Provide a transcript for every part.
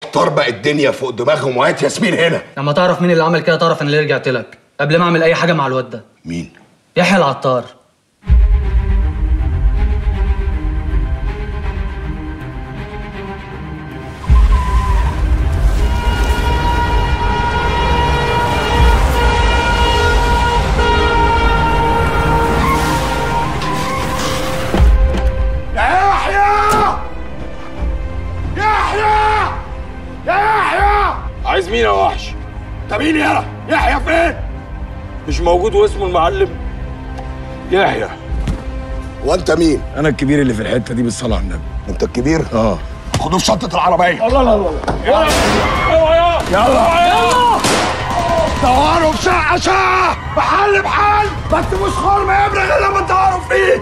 طربق الدنيا فوق دماغهم وهات ياسمين هنا لما تعرف مين اللي عمل كده تعرف ان اللي رجعت لك قبل ما اعمل اي حاجه مع الواد ده مين يحيى العطار يا يحيى يحيى يا يحيى عايز مين يا وحش؟ انت مين يالا يحيى فين مش موجود واسمه المعلم يحيى وانت مين انا الكبير اللي في الحته دي بالصلاه على النبي انت الكبير اه خدوه في شنطه العربيه الله الله الله يلا يلا يلا يلا دوروا في شقه شقه محل محل ما تسيبوش خرم يبرق غير لما تدوروا فيه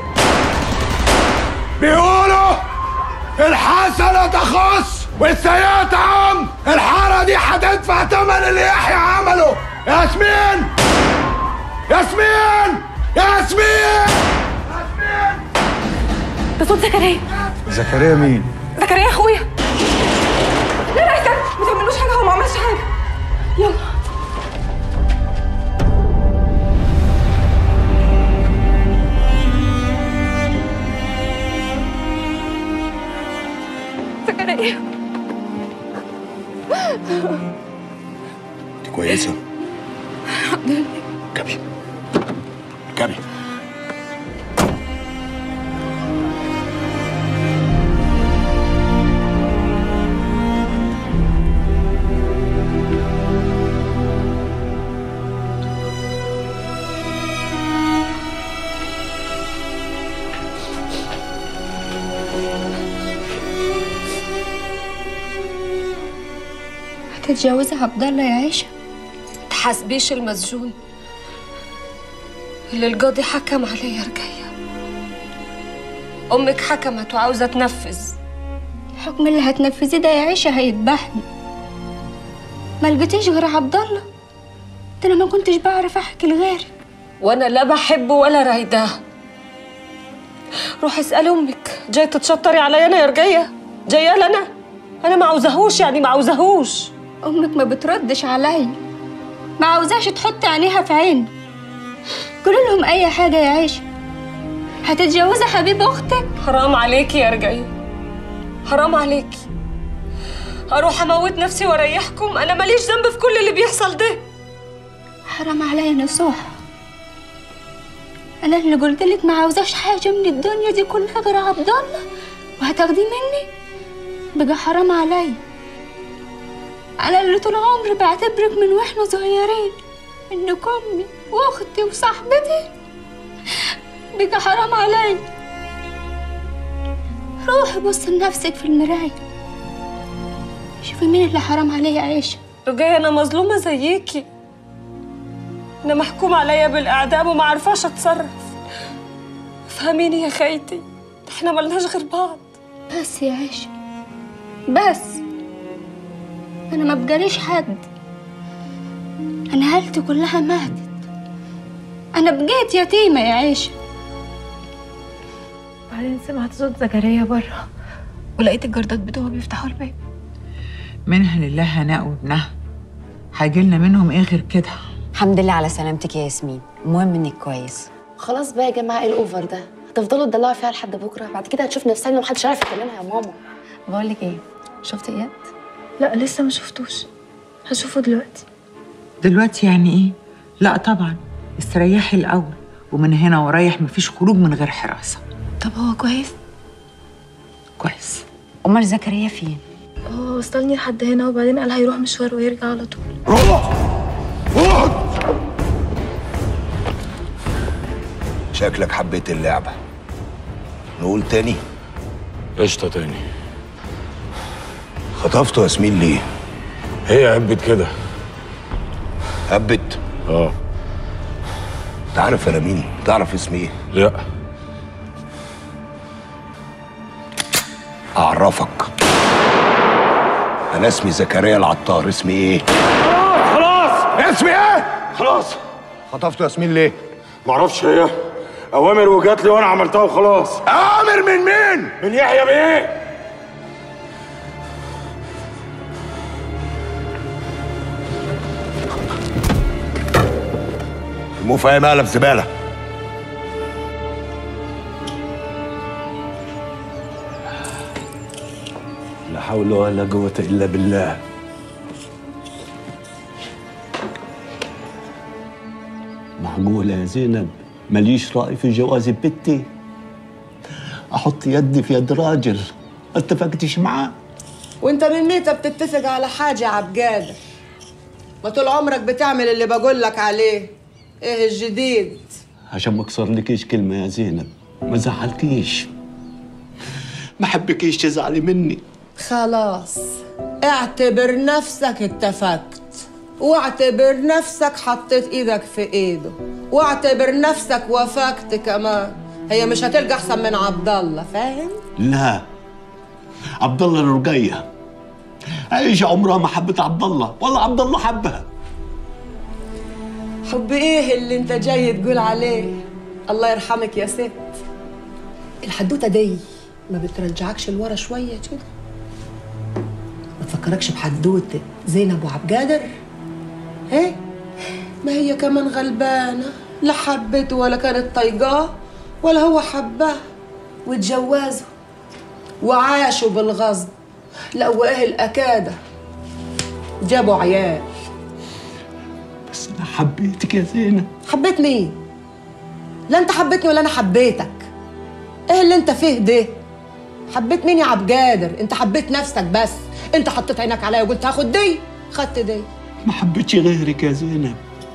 بيقولوا الحسنة تخص والسيئة تعم الحارة دي هتدفع تمن اللي يحيى عمله ياسمين ياسمين ياسمين ده صوت زكريا زكريا مين؟ زكريا اخويا لا لا استنى ما تعملوش حاجه هو ما عملش حاجه يلا زكريا انت كويسة؟ كبي كبي هتتجوزي عبد الله يا عيشه تحاسبيش المسجون اللي القاضي حكم عليه رجية أمك حكمت وعاوزة تنفذ الحكم اللي هتنفذيه ده يا عيشه هيذبحني ما لقيتيش غير عبد الله ده انا ما كنتش بعرف احكي لغيرك وأنا لا بحبه ولا رايداه روحي اسألي أمك جاي تتشطري عليا أنا يا رجية جاية لنا أنا ما عاوزاهوش يعني ما عاوزاهوش امك ما بتردش عليا ما عاوزاش تحط عينيها في عيني قولي لهم اي حاجه يا عيشه هتتجوزي حبيب اختك حرام عليكي يا رجية حرام عليكي أروح أموت نفسي وأريحكم أنا ماليش ذنب في كل اللي بيحصل ده حرام عليا نصوح انا اللي قلت لك ما عاوزاش حاجه من الدنيا دي كلها غير عبد الله وهتاخديه مني بقى حرام عليا انا اللي طول عمري بعتبرك من واحنا صغيرين انك امي واختي وصاحبتي بقى حرام عليا روحي بصي لنفسك في المرايه شوفي مين اللي حرام عليا يا عيشه رجية أنا مظلومة زيكي أنا محكوم عليا بالإعدام وما عارفاش أتصرف فهميني يا خيتي إحنا ملناش غير بعض بس يا عيشة بس أنا ما بقاليش حد أنا عيلتي كلها ماتت أنا بقيت يتيمة يا عيشة بعدين سمعت صوت زكريا بره ولقيت الجردات بتوعه بيفتحوا الباب منها لله هناء وابنها هيجيلنا منهم ايه غير كده الحمد لله على سلامتك يا ياسمين المهم انك كويس خلاص بقى يا جماعه ايه الاوفر ده هتفضلوا تدلعوا فيها لحد بكره بعد كده هتشوف نفسها ان محدش عارف يكلمها يا ماما بقول لك ايه شفت اياد لا لسه ما شفتوش هشوفه دلوقتي دلوقتي يعني ايه لا طبعا استريحي الاول ومن هنا ورايح مفيش خروج من غير حراسه طب هو كويس كويس امال زكريا فين هو وصلني لحد هنا وبعدين قال هيروح مشوار ويرجع على طول روح روح شكلك حبيت اللعبة نقول تاني قشطه تاني خطفته ياسمين ليه؟ هي هبت كده هبت اه انت عارف انا مين؟ تعرف اسمي ايه؟ لا اعرفك انا اسمي زكريا العطار اسمي ايه؟ خلاص اسمي ايه؟ خلاص خطفته ياسمين ليه؟ معرفش هي اوامر وجات لي وانا عملتها وخلاص امر من مين؟ من يحيى بايه مو فاهم قلب زباله لا حول ولا قوة إلا بالله معقولة يا زينب ماليش رأي في جواز بنتي أحط يدي في يد راجل ما اتفقتش معاه وانت من متى بتتفق على حاجة يا عبجادر ما طول عمرك بتعمل اللي بقول لك عليه ايه الجديد عشان ما اكسر لكيش كلمة يا زينب ما زعلكيش ما حبكيش تزعلي مني خلاص اعتبر نفسك اتفقت واعتبر نفسك حطيت ايدك في ايده واعتبر نفسك وافقت كمان هي مش هتلقى احسن من عبد الله فاهم لا عبد الله الرقية عايشة عمرها ما حبت عبد الله ولا عبد الله حبها حب ايه اللي انت جاي تقول عليه الله يرحمك يا ست الحدوته دي ما بترجعكش لورا شويه كده ما تفكركش بحدوته زينب وعبد قادر ايه ما هي كمان غلبانه لا حبته ولا كانت طايقاه ولا هو حبها واتجوزوا وعاشوا بالغصب لا وايه الاكاده جابوا عيال بس أنا حبيتك يا زينب حبيت مين؟ لا انت حبيتني ولا انا حبيتك ايه اللي انت فيه ده؟ حبيت مين يا عبد قادر؟ انت حبيت نفسك بس انت حطيت عينك عليا وقلت هاخد دي خدت دي ما حبيتش غيرك يا زينب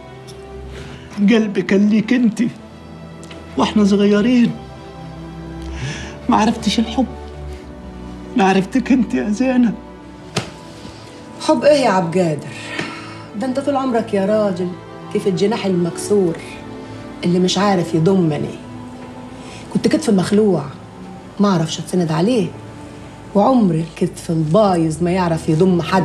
قلبي كان ليك انت واحنا صغيرين ما عرفتش الحب ما عرفتك انت يا زينب حب ايه يا عبد قادر؟ ده انت طول عمرك يا راجل كيف الجناح المكسور اللي مش عارف يضمني كنت كتف مخلوع ما اعرفش اتسند عليه وعمر الكتف البايظ ما يعرف يضم حد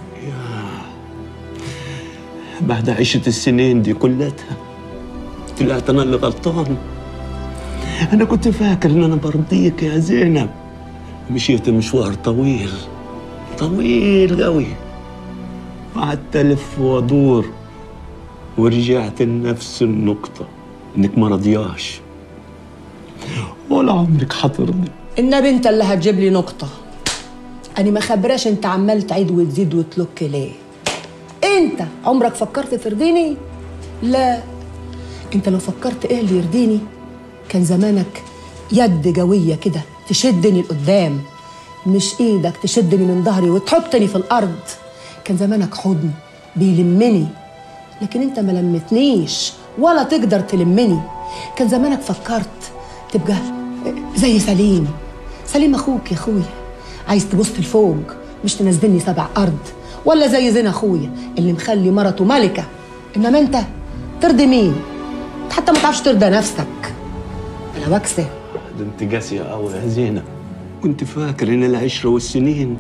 بعد عشرة السنين دي كلها طلعت انا اللي غلطان انا كنت فاكر ان انا برضيك يا زينب مشيت مشوار طويل طويل قوي قعدت الف وادور ورجعت لنفس النقطة انك ما رضياش ولا عمرك حضرني النبي انت اللي هتجيب لي نقطة أنا ما خبراش انت عمال تعيد وتزيد وتلك ليه انت عمرك فكرت ترضيني؟ لا انت لو فكرت ايه اللي يرضيني كان زمانك يد قوية كده تشدني لقدام مش ايدك تشدني من ظهري وتحطني في الارض كان زمانك حضن بيلمني لكن انت ما لمتنيش ولا تقدر تلمني كان زمانك فكرت تبقى زي سليم سليم اخوك يا اخويا عايز تبص لفوق مش تنزلني سبع ارض ولا زي زين اخويا اللي مخلي مرته ملكه انما انت ترضي مين انت حتى ما تعرفش ترضى نفسك بلا وكسه ده انت قاسية قوي يا زينب كنت فاكر ان العشرة والسنين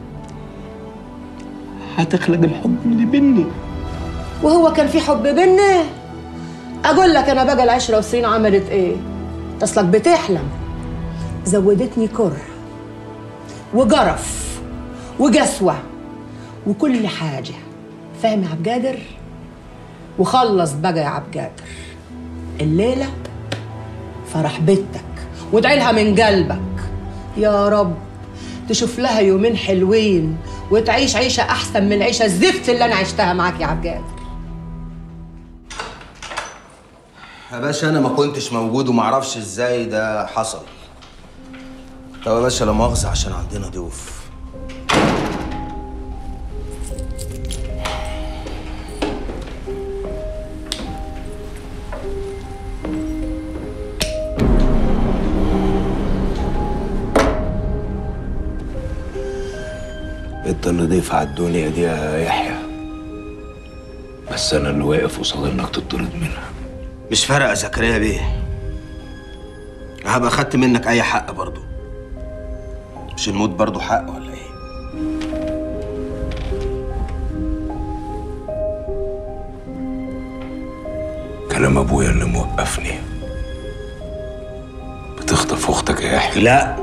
هتخلق الحب اللي بيني وهو كان في حب بينا اقول لك انا بقى العشره والسنين عملت ايه اصلك بتحلم زودتني كره وجرف وجسوه وكل حاجه فاهم يا عبد قادر وخلص بقى يا عبد قادر الليله فرح بنتك وادعي لها من قلبك يا رب تشوف لها يومين حلوين وتعيش عيشه احسن من العيشه الزفت اللي انا عشتها معاك يا عبد قادر يا باشا انا ما كنتش موجود وما اعرفش ازاي ده حصل طب يا باشا لا مؤاخذه عشان عندنا ضيوف انت اللي ضيف على الدنيا دي يا يحيى بس انا اللي واقف قصاد انك تطرد منها مش فارقه يا زكريا بيه هبقى خدت منك اي حق برضو مش الموت برضو حق ولا ايه كلام ابويا اللي موقفني بتخطف اختك يا يحيى لا